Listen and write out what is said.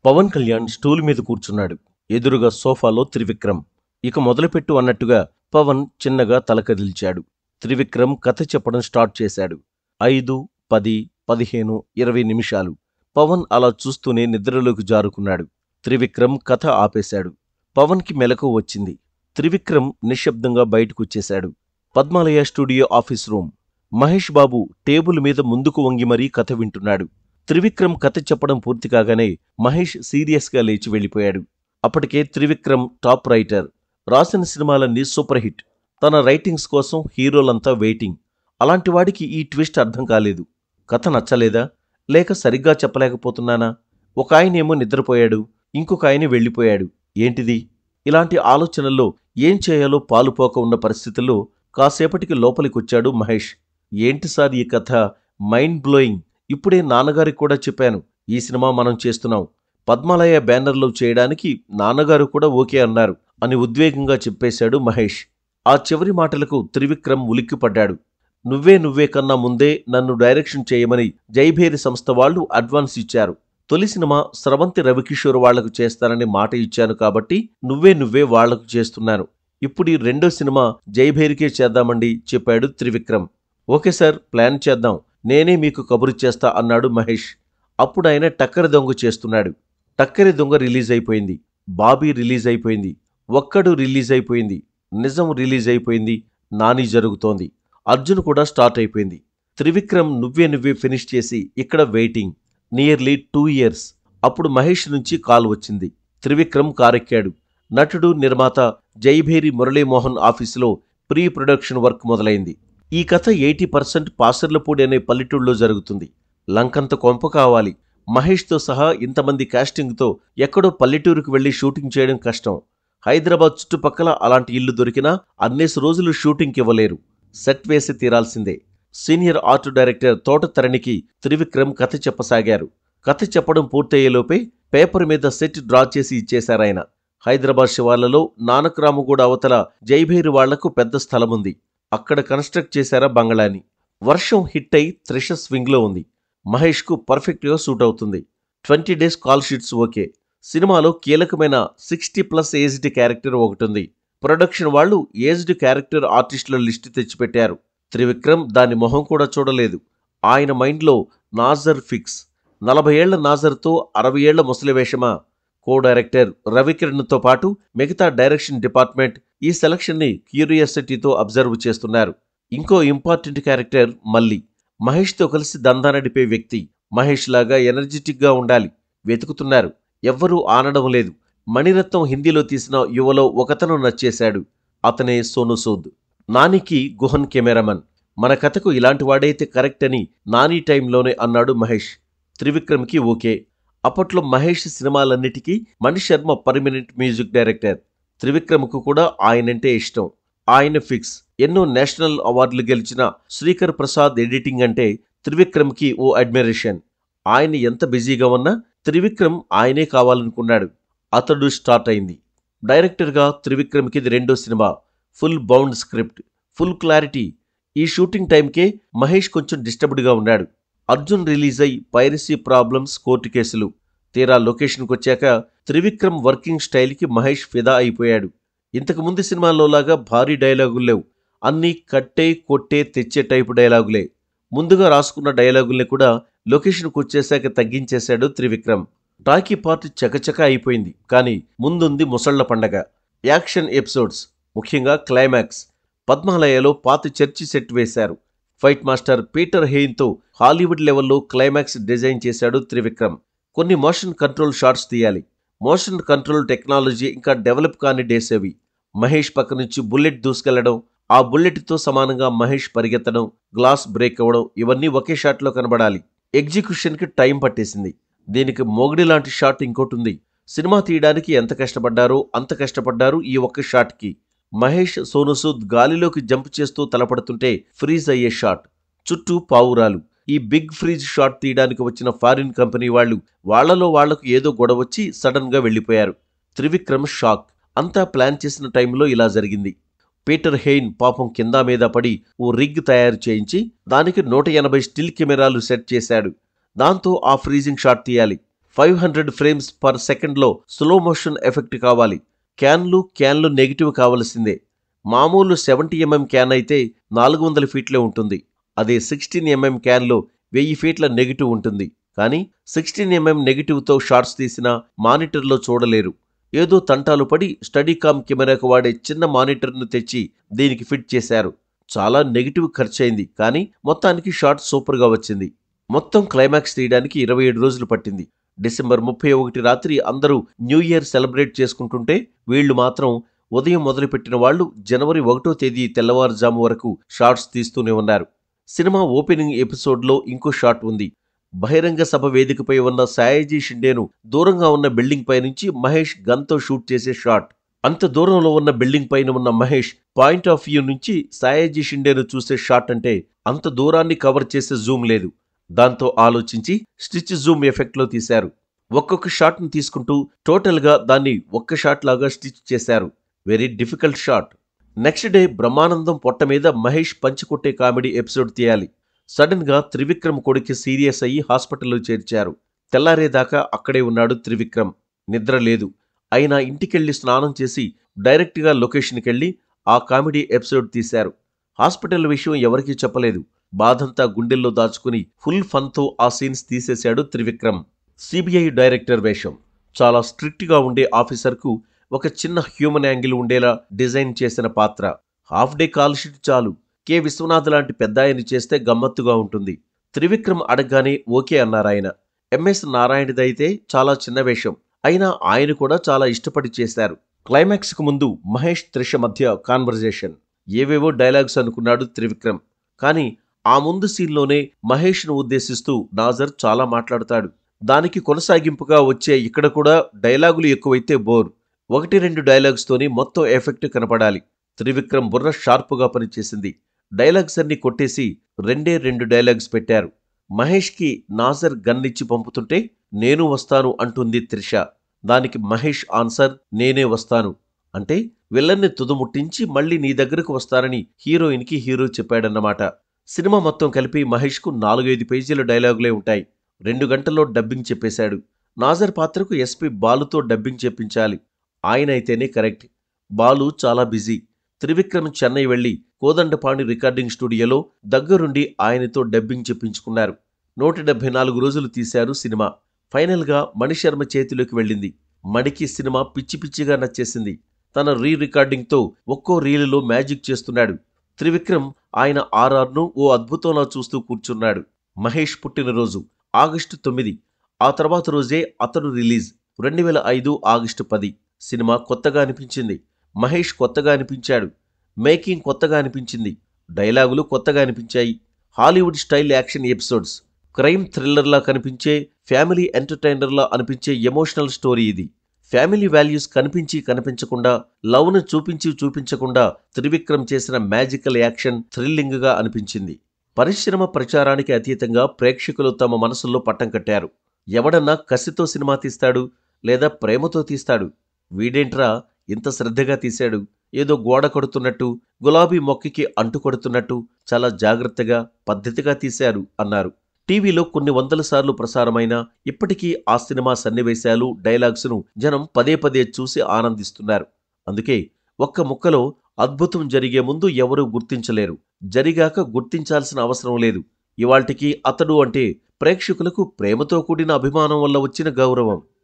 Pawan Kalyan stool మీద కూర్చున్నాడు ఎదురుగా సోఫాలో త్రివిక్రమ్ ఇక మొదలుపెట్టు అన్నట్టుగా పవన్ చిన్నగా తల కదిల్చాడు త్రివిక్రమ్ కథ చెప్పడం స్టార్ట్ చేశాడు ఐదు పది పదిహేను ఇరవై నిమిషాలు పవన్ అలా చూస్తూనే నిద్రలోకి జారుకున్నాడు త్రివిక్రమ్ కథ ఆపేశాడు పవన్కి మెలకు వచ్చింది త్రివిక్రమ్ నిశ్శబ్దంగా బయటకొచ్చేశాడు Padmalaya studio office room Mahesh Babu table మీద ముందుకు వంగి మరీ కథ వింటున్నాడు త్రివిక్రమ్ కథ చెప్పడం పూర్తి కాగానే మహేష్ సీరియస్గా లేచి వెళ్ళిపోయాడు అప్పటికే త్రివిక్రమ్ టాప్ రైటర్ రాసిన సినిమాలన్నీ సూపర్ హిట్ తన రైటింగ్స్ కోసం హీరోలంతా వెయిటింగ్ అలాంటి వాడికి ఈ ట్విస్ట్ అర్థం కాలేదు కథ నచ్చలేదా లేక సరిగ్గా చెప్పలేకపోతున్నానా ఒక ఆయనేమో నిద్రపోయాడు ఇంకొక ఆయన వెళ్ళిపోయాడు ఏంటిది ఇలాంటి ఆలోచనల్లో ఏం చేయాలో పాలుపోక ఉన్న పరిస్థితుల్లో కాసేపటికి లోపలికొచ్చాడు మహేష్ ఏంటి సార్ ఈ కథ మైండ్ బ్లోయింగ్ ఇప్పుడే నాన్నగారికి కూడా చెప్పాను ఈ సినిమా మనం చేస్తున్నాం పద్మాలయ బ్యానర్లో చేయడానికి నాన్నగారు కూడా ఓకే అన్నారు అని ఉద్వేగంగా చెప్పేశాడు మహేష్ ఆ చివరి మాటలకు త్రివిక్రమ్ ఉలిక్కిపడ్డాడు నువ్వే నువ్వే కన్నా ముందే నన్ను డైరెక్షన్ చేయమని జైభేరి సంస్థ వాళ్ళు అడ్వాన్స్ ఇచ్చారు తొలి సినిమా స్రవంతి రవికిషోర్ వాళ్లకు చేస్తానని మాట ఇచ్చాను కాబట్టి నువ్వే నువ్వే వాళ్లకు చేస్తున్నాను ఇప్పుడు ఈ రెండో సినిమా జైభేరికే చేద్దామండి చెప్పాడు త్రివిక్రమ్ ఓకే సార్ ప్లాన్ చేద్దాం నేనే మీకు కబురు చేస్తా అన్నాడు మహేష్ అప్పుడు ఆయన టక్కరి దొంగ చేస్తున్నాడు టక్కరి దొంగ రిలీజ్ అయిపోయింది బాబీ రిలీజ్ అయిపోయింది ఒక్కడు రిలీజ్ అయిపోయింది నిజం రిలీజ్ అయిపోయింది నాని జరుగుతోంది అర్జున్ కూడా స్టార్ట్ అయిపోయింది త్రివిక్రమ్ నువ్వే నువ్వే ఫినిష్ చేసి ఇక్కడ వెయిటింగ్ నియర్లీ టూ ఇయర్స్ అప్పుడు మహేష్ నుంచి కాల్ వచ్చింది త్రివిక్రమ్ కారెక్కాడు నటుడు నిర్మాత జైభేరి మురళీమోహన్ ఆఫీసులో ప్రీ ప్రొడక్షన్ వర్క్ మొదలైంది ఈ కథ ఎయిటీ పర్సెంట్ పాసర్లపూడి అనే పల్లెటూళ్ళలో జరుగుతుంది లంకంత కొంప కావాలి మహేష్తో సహా ఇంతమంది కాస్టింగ్తో ఎక్కడో పల్లెటూరుకు వెళ్లి షూటింగ్ చేయడం కష్టం హైదరాబాద్ చుట్టుపక్కల అలాంటి ఇల్లు దొరికినా అన్నేసి రోజులు షూటింగ్కి ఇవ్వలేరు సెట్ వేసి తీరాల్సిందే సీనియర్ ఆర్ట్ డైరెక్టర్ తోటతరణికి త్రివిక్రమ్ కథ చెప్పసాగారు కథ చెప్పడం పూర్తయ్యేలోపే పేపర్ మీద సెట్ డ్రా చేసి ఇచ్చేశారాయన హైదరాబాద్ శివార్లలో నానక్రాముగూడ అవతల జైభేరి వాళ్లకు పెద్ద స్థలముంది అక్కడ కన్స్ట్రక్ట్ చేశారా బంగళాని వర్షం హిట్ అయి త్రిష స్వింగ్లో ఉంది మహేష్కు పర్ఫెక్ట్గా సూట్ అవుతుంది twenty days call sheets okay సినిమాలో కీలకమైన సిక్స్టీ ప్లస్ ఏజ్డ్ క్యారెక్టర్ ఒకటి ఉంది ప్రొడక్షన్ వాళ్ళు ఏజ్డ్ క్యారెక్టర్ ఆర్టిస్టుల లిస్టు తెచ్చిపెట్టారు త్రివిక్రమ్ దాని మొహం కూడా చూడలేదు ఆయన మైండ్లో నాజర్ ఫిక్స్ నలభై ఏళ్ల నాజర్తో అరవై ఏళ్ల ముసలివేషమా కో డైరెక్టర్ రవికిరణ్తో పాటు మిగతా డైరెక్షన్ డిపార్ట్మెంట్ ఈ సెలక్షన్ని క్యూరియాసిటీతో అబ్జర్వ్ చేస్తున్నారు ఇంకో ఇంపార్టెంట్ క్యారెక్టర్ మల్లి మహేష్తో కలిసి దందా నడిపే వ్యక్తి మహేష్ లాగా ఎనర్జెటిక్గా ఉండాలి వెతుకుతున్నారు ఎవ్వరూ ఆనడం లేదు మణిరత్నం హిందీలో తీసిన యువలో ఒకతను నచ్చేశాడు అతనే సోను సూద్ నానికి గుహన్ కెమెరామన్ మన కథకు ఇలాంటి వాడైతే కరెక్ట్ అని నాని టైంలోనే అన్నాడు మహేష్ త్రివిక్రమ్కి ఓకే అప్పట్లో మహేష్ సినిమాలన్నిటికీ Mani Sharma permanent music director త్రివిక్రమ్కు కూడా ఆయనంటే ఇష్టం ఆయన ఫిక్స్ ఎన్నో నేషనల్ అవార్డులు గెలిచిన శ్రీకర్ ప్రసాద్ ఎడిటింగ్ అంటే త్రివిక్రమ్కి ఓ అడ్మిరేషన్ ఆయన ఎంత బిజీగా ఉన్నా త్రివిక్రమ్ ఆయనే కావాలనుకున్నాడు అతడు స్టార్ట్ అయింది డైరెక్టర్గా త్రివిక్రమ్కి ఇది రెండో సినిమా full bound script full clarity ఈ షూటింగ్ టైంకే మహేష్ కొంచెం డిస్టర్బ్డ్గా ఉన్నాడు అర్జున్ రిలీజ్ అయి పైరసీ ప్రాబ్లమ్స్ కోర్టు కేసులు తీరా లొకేషన్కి వచ్చాక త్రివిక్రమ్ వర్కింగ్ స్టైల్కి మహేష్ ఫిదా అయిపోయాడు ఇంతకు ముందు సినిమాల్లోలాగా భారీ డైలాగులు లేవు అన్నీ కట్టే కొట్టే తెచ్చే టైపు డైలాగులే ముందుగా రాసుకున్న డైలాగుల్ని కూడా లొకేషన్కి వచ్చేశాక తగ్గించేశాడు త్రివిక్రమ్ టాకీ పార్ట్ చకచక అయిపోయింది కానీ ముందుంది ముసళ్ల పండగ యాక్షన్ ఎపిసోడ్స్ ముఖ్యంగా క్లైమాక్స్ పద్మాలయలో పాత చర్చి సెట్ వేశారు ఫైట్ మాస్టర్ పీటర్ హెయిన్తో హాలీవుడ్ లెవెల్లో క్లైమాక్స్ డిజైన్ చేశాడు త్రివిక్రమ్ కొన్ని మోషన్ కంట్రోల్ షాట్స్ తీయాలి మోషన్ కంట్రోల్ టెక్నాలజీ ఇంకా డెవలప్ కాని డేస్ అవి మహేష్ పక్క నుంచి బుల్లెట్ దూసుకెళ్లడం ఆ బుల్లెట్తో సమానంగా మహేష్ పరిగెత్తడం గ్లాస్ బ్రేక్ అవ్వడం ఇవన్నీ ఒకే షాట్లో కనబడాలి ఎగ్జిక్యూషన్కి టైం పట్టేసింది దీనికి మొగుడి లాంటి షాట్ ఇంకోటి ఉంది సినిమా తీయడానికి ఎంత కష్టపడ్డారో అంత కష్టపడ్డారు ఈ ఒక్క షాట్కి మహేష్ సోనుసూద్ గాలిలోకి జంప్ చేస్తూ తలపడుతుంటే ఫ్రీజ్ అయ్యే షాట్ చుట్టూ పావురాలు ఈ బిగ్ ఫ్రీజ్ షాట్ తీయడానికి వచ్చిన ఫారిన్ కంపెనీ వాళ్ళు వాళ్లలో వాళ్లకు ఏదో గొడవచ్చి సడన్ గా వెళ్లిపోయారు త్రివిక్రమ్ షాక్ అంతా ప్లాన్ చేసిన టైంలో ఇలా జరిగింది పీటర్ హెయిన్ పాపం కింద మీద పడి ఓ రిగ్ తయారు చేయించి దానికి నూట ఎనభై స్టిల్ కెమెరాలు సెట్ చేశాడు దాంతో ఆ ఫ్రీజింగ్ షాట్ తీయాలి ఫైవ్ హండ్రెడ్ ఫ్రేమ్స్ పర్ సెకండ్లో స్లో మోషన్ ఎఫెక్ట్ కావాలి క్యాన్లు క్యాన్లు నెగిటివ్ కావలసిందే మామూలు సెవెంటీ ఎంఎం క్యాన్ అయితే నాలుగు వందల ఫీట్లే ఉంటుంది అదే సిక్స్టీన్ ఎంఎం క్యాన్లో వెయ్యి ఫీట్ల నెగిటివ్ ఉంటుంది కానీ సిక్స్టీన్ ఎంఎం నెగిటివ్తో షార్ట్స్ తీసిన మానిటర్లో చూడలేరు ఏదో తంటాలు పడి స్టడీకామ్ కెమెరాకు వాడే చిన్న మానిటర్ను తెచ్చి దీనికి ఫిట్ చేశారు చాలా నెగిటివ్ ఖర్చయింది కానీ మొత్తానికి షాట్ సూపర్గా వచ్చింది మొత్తం క్లైమాక్స్ తీయడానికి ఇరవై ఏడు రోజులు పట్టింది డిసెంబర్ ముప్పై ఒకటి రాత్రి అందరూ న్యూ ఇయర్ సెలబ్రేట్ చేసుకుంటుంటే వీళ్లు మాత్రం ఉదయం మొదలుపెట్టిన వాళ్ళు జనవరి ఒకటో తేదీ తెల్లవారుజాము వరకు షార్ట్స్ తీస్తూనే ఉన్నారు సినిమా ఓపెనింగ్ ఎపిసోడ్లో ఇంకో షాట్ ఉంది బహిరంగ సభ వేదికపై ఉన్న సాయాజీ షిండేను దూరంగా ఉన్న బిల్డింగ్ పై నుంచి మహేష్ గన్తో షూట్ చేసే షాట్ అంత దూరంలో ఉన్న బిల్డింగ్ పైన ఉన్న మహేష్ పాయింట్ ఆఫ్ వ్యూ నుంచి సాయాజీ షిండేను చూసే షాట్ అంటే అంత దూరాన్ని కవర్ చేసే జూమ్ లేదు దాంతో ఆలోచించి స్టిచ్ జూమ్ ఎఫెక్ట్లో తీశారు ఒక్కొక్క షాట్ను తీసుకుంటూ టోటల్గా దాన్ని ఒక్క షాట్ లాగా స్టిచ్ చేశారు very difficult shot next day Brahmanandam పొట్ట మీద మహేష్ పంచికొట్టే కామెడీ ఎపిసోడ్ తీయాలి సడన్ గా త్రివిక్రమ్ కొడుకు సీరియస్ అయ్యి హాస్పిటల్లో చేర్చారు తెల్లారేదాకా అక్కడే ఉన్నాడు త్రివిక్రమ్ నిద్ర లేదు అయినా ఇంటికెళ్లి స్నానం చేసి డైరెక్ట్గా లొకేషన్కెళ్లి ఆ కామెడీ ఎపిసోడ్ తీశారు హాస్పిటల్ విషయం ఎవరికీ చెప్పలేదు బాధంతా గుండెల్లో దాచుకుని ఫుల్ ఫన్తో ఆ సీన్స్ తీసేశాడు త్రివిక్రమ్ సిబిఐ డైరెక్టర్ వేషం చాలా స్ట్రిక్ట్గా ఉండే ఆఫీసర్కు ఒక చిన్న హ్యూమన్ యాంగిల్ ఉండేలా డిజైన్ చేసిన పాత్ర హాఫ్ డే కాల్ షీట్ చాలు కె విశ్వనాథ్ లాంటి పెద్ద ఆయన చేస్తే గమ్మత్తుగా ఉంటుంది త్రివిక్రమ్ అడగగానే ఓకే అన్నారాయన ఎంఎస్ నారాయణదైతే చాలా చిన్న వేషం అయినా ఆయన కూడా చాలా ఇష్టపడి చేశారు క్లైమాక్స్కు ముందు మహేష్ త్రిష మధ్య కాన్వర్జేషన్ ఏవేవో డైలాగ్స్ అనుకున్నాడు త్రివిక్రమ్ కానీ ఆ ముందు సీన్లోనే మహేష్ను ఉద్దేశిస్తూ నాజర్ చాలా మాట్లాడతాడు దానికి కొనసాగింపుగా వచ్చే ఇక్కడ కూడా డైలాగులు ఎక్కువైతే బోర్ ఒకటి రెండు డైలాగ్స్తోని మొత్తం ఎఫెక్ట్ కనపడాలి త్రివిక్రమ్ బుర్ర షార్పుగా పనిచేసింది డైలాగ్స్ అన్ని కొట్టేసి రెండే రెండు డైలాగ్స్ పెట్టారు మహేష్కి నాజర్ గన్నిచ్చి పంపుతుంటే నేను వస్తాను అంటుంది త్రిష దానికి మహేష్ ఆన్సర్ నేనే వస్తాను అంటే విల్లన్ని తుదుముట్టించి మళ్ళీ నీ దగ్గరకు వస్తానని హీరోయిన్కి హీరో చెప్పాడన్నమాట సినిమా మొత్తం కలిపి మహేష్కు నాలుగైదు పేజీల డైలాగులే ఉంటాయి రెండు గంటల్లో డబ్బింగ్ చెప్పేశాడు నాజర్ పాత్రకు ఎస్పీ బాలుతో డబ్బింగ్ చెప్పించాలి ఆయన అయితేనే కరెక్ట్ బాలు చాలా బిజీ త్రివిక్రమ్ చెన్నై వెళ్లి కోదండపాణి రికార్డింగ్ స్టూడియోలో దగ్గరుండి ఆయనతో డబ్బింగ్ చెప్పించుకున్నారు నూట డెబ్బై నాలుగు రోజులు తీశారు సినిమా ఫైనల్గా మణిశర్మ చేతిలోకి వెళ్ళింది మణికి సినిమా పిచ్చి పిచ్చిగా నచ్చేసింది తన రీ రికార్డింగ్తో ఒక్కో రీలులో మ్యాజిక్ చేస్తున్నాడు త్రివిక్రమ్ ఆయన ఆర్ఆర్ను ఓ అద్భుతంలా చూస్తూ కూర్చున్నాడు మహేష్ పుట్టినరోజు ఆగస్టు తొమ్మిది ఆ తర్వాత రోజే అతడు రిలీజ్ రెండు వేల ఐదు ఆగస్టు పది సినిమా కొత్తగా అనిపించింది మహేష్ కొత్తగా అనిపించాడు మేకింగ్ కొత్తగా అనిపించింది డైలాగులు కొత్తగా అనిపించాయి Hollywood style action episodes crime థ్రిల్లర్లా కనిపించే ఫ్యామిలీ ఎంటర్టైనర్లా అనిపించే ఎమోషనల్ స్టోరీ ఇది ఫ్యామిలీ వాల్యూస్ కనిపించి కనిపించకుండా లవ్ను చూపించి చూపించకుండా త్రివిక్రమ్ చేసిన మ్యాజికల్ యాక్షన్ థ్రిల్లింగ్గా అనిపించింది పరిశ్రమ ప్రచారానికి అతీతంగా ప్రేక్షకులు తమ మనసుల్లో పట్టం కట్టారు ఎవడన్నా కసితో సినిమా తీస్తాడు లేదా ప్రేమతో తీస్తాడు వీడేంట్రా ఇంత శ్రద్ధగా తీశాడు ఏదో గోడ కొడుతున్నట్టు గులాబీ మొక్కకి అంటు కొడుతున్నట్టు చాలా జాగ్రత్తగా పద్ధతిగా తీశారు అన్నారు టీవీలో కొన్ని వందల సార్లు ప్రసారమైన ఇప్పటికీ ఆ సినిమా సన్నివేశాలు డైలాగ్స్ను జనం పదే పదే చూసి ఆనందిస్తున్నారు అందుకే ఒక్క ముక్కలో అద్భుతం జరిగే ముందు ఎవరూ గుర్తించలేరు జరిగాక గుర్తించాల్సిన అవసరం లేదు ఇవాల్టికి అతడు అంటే ప్రేక్షకులకు ప్రేమతో కూడిన అభిమానం వల్ల వచ్చిన గౌరవం